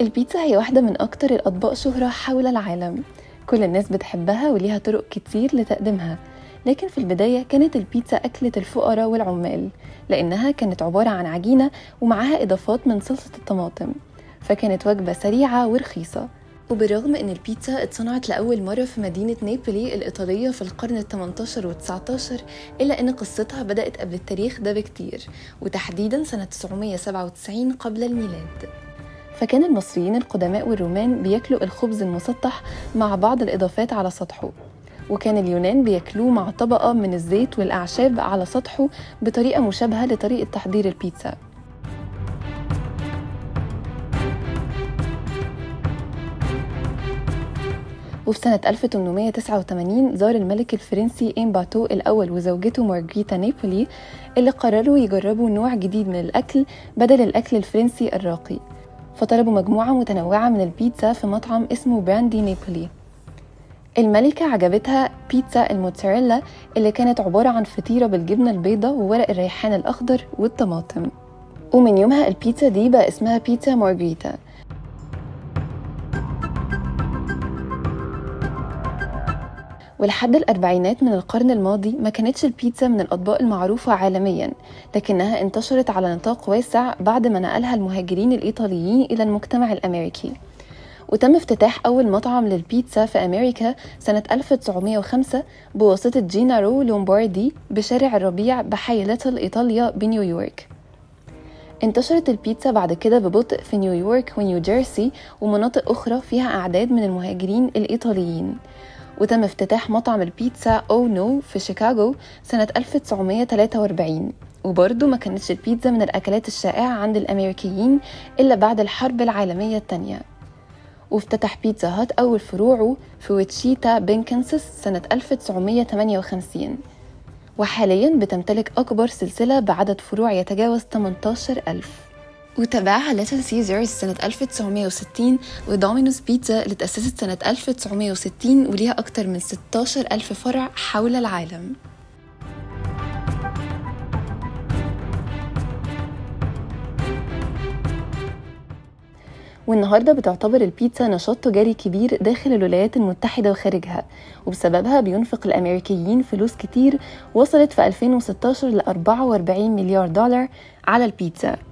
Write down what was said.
البيتزا هي واحدة من أكتر الأطباق شهرة حول العالم كل الناس بتحبها وليها طرق كتير لتقديمها لكن في البداية كانت البيتزا أكلة الفقراء والعمال لأنها كانت عبارة عن عجينة ومعاها إضافات من صلصة الطماطم فكانت وجبة سريعة ورخيصة وبالرغم ان البيتزا اتصنعت لاول مره في مدينه نابولي الايطاليه في القرن ال 18 وال 19 الا ان قصتها بدات قبل التاريخ ده بكتير وتحديدا سنه 997 قبل الميلاد فكان المصريين القدماء والرومان بياكلوا الخبز المسطح مع بعض الإضافات على سطحه وكان اليونان بياكلوه مع طبقة من الزيت والأعشاب على سطحه بطريقة مشابهة لطريقة تحضير البيتزا وفي سنة 1889 زار الملك الفرنسي إمباتو الأول وزوجته مارجريتا نابولي اللي قرروا يجربوا نوع جديد من الأكل بدل الأكل الفرنسي الراقي فطلبوا مجموعة متنوعة من البيتزا في مطعم اسمه براندي نابولي الملكة عجبتها بيتزا الموتزاريلا اللي كانت عبارة عن فطيرة بالجبنة البيضاء وورق الريحان الأخضر والطماطم ومن يومها البيتزا دي بقى اسمها بيتزا مارجريتا ولحد الأربعينات من القرن الماضي ما كانتش البيتزا من الأطباق المعروفة عالميا لكنها انتشرت على نطاق واسع بعد ما نقلها المهاجرين الإيطاليين إلى المجتمع الأمريكي وتم افتتاح أول مطعم للبيتزا في أمريكا سنة 1905 بواسطة جينارو لومباردي بشارع الربيع بحي ليتل إيطاليا بنيويورك انتشرت البيتزا بعد كده ببطء في نيويورك ونيو جيرسي ومناطق أخرى فيها أعداد من المهاجرين الإيطاليين وتم افتتاح مطعم البيتزا أو نو في شيكاغو سنة 1943 وبرضه ما كانتش البيتزا من الأكلات الشائعة عند الأمريكيين إلا بعد الحرب العالمية الثانية وافتتح بيتزا هات أول فروعه في ويتشيتا بنكنسس سنة 1958 وحاليا بتمتلك أكبر سلسلة بعدد فروع يتجاوز 18 ألف وتابعها ليتل سيزرز سنة 1960 ودومينوز بيتزا اللي تأسست سنة 1960 وليها أكتر من 16 ألف فرع حول العالم والنهاردة بتعتبر البيتزا نشاط تجاري كبير داخل الولايات المتحدة وخارجها وبسببها بينفق الأمريكيين فلوس كتير وصلت في 2016 ل 44 مليار دولار على البيتزا